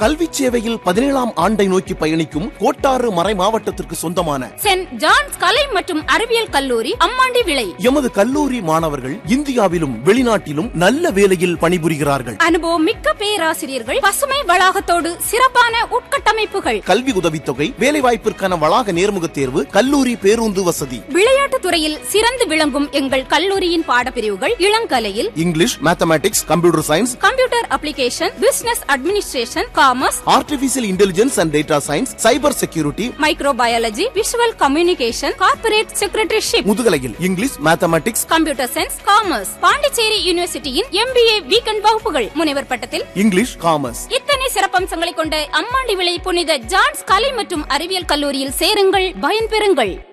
கல்வி சேவையில் பதினேழாம் ஆண்டை நோக்கி பயணிக்கும் கோட்டாறு மறை மாவட்டத்திற்கு சொந்தமான சென்ட் ஜான்ஸ் கலை மற்றும் அறிவியல் கல்லூரி அம்மாண்டி விளை எமது கல்லூரி மாணவர்கள் இந்தியாவிலும் வெளிநாட்டிலும் நல்ல வேலையில் பணிபுரிகிறார்கள் அனுபவம் மிக்க பேராசிரியர்கள் பசுமை வளாகத்தோடு சிறப்பான உட்கட்டமைப்புகள் கல்வி உதவித்தொகை வேலைவாய்ப்பிற்கான வளாக நேர்முகத் தேர்வு கல்லூரி பேருந்து வசதி விளையாட்டுத் துறையில் சிறந்து விளங்கும் எங்கள் கல்லூரியின் பாடப்பிரிவுகள் இளங்கலையில் English mathematics computer science computer application business administration commerce artificial intelligence and data science cyber security microbiology visual communication corporate secretaryship முதுகலையில் English mathematics computer science commerce Pondicherry யூனிவர்சிட்டியின் எம்பிஏ வீக்கெண்ட் வகுப்புகள் முனைவர் பட்டத்தில் இங்கிலீஷ் காமர்ஸ் இத்தனை சிறப்பம்சங்களை கொண்ட அம்மாண்டி விளை புனித ஜான்ஸ் கலை மற்றும் அறிவியல் கல்லூரியில் சேருங்கள் பயன்பெறுங்கள்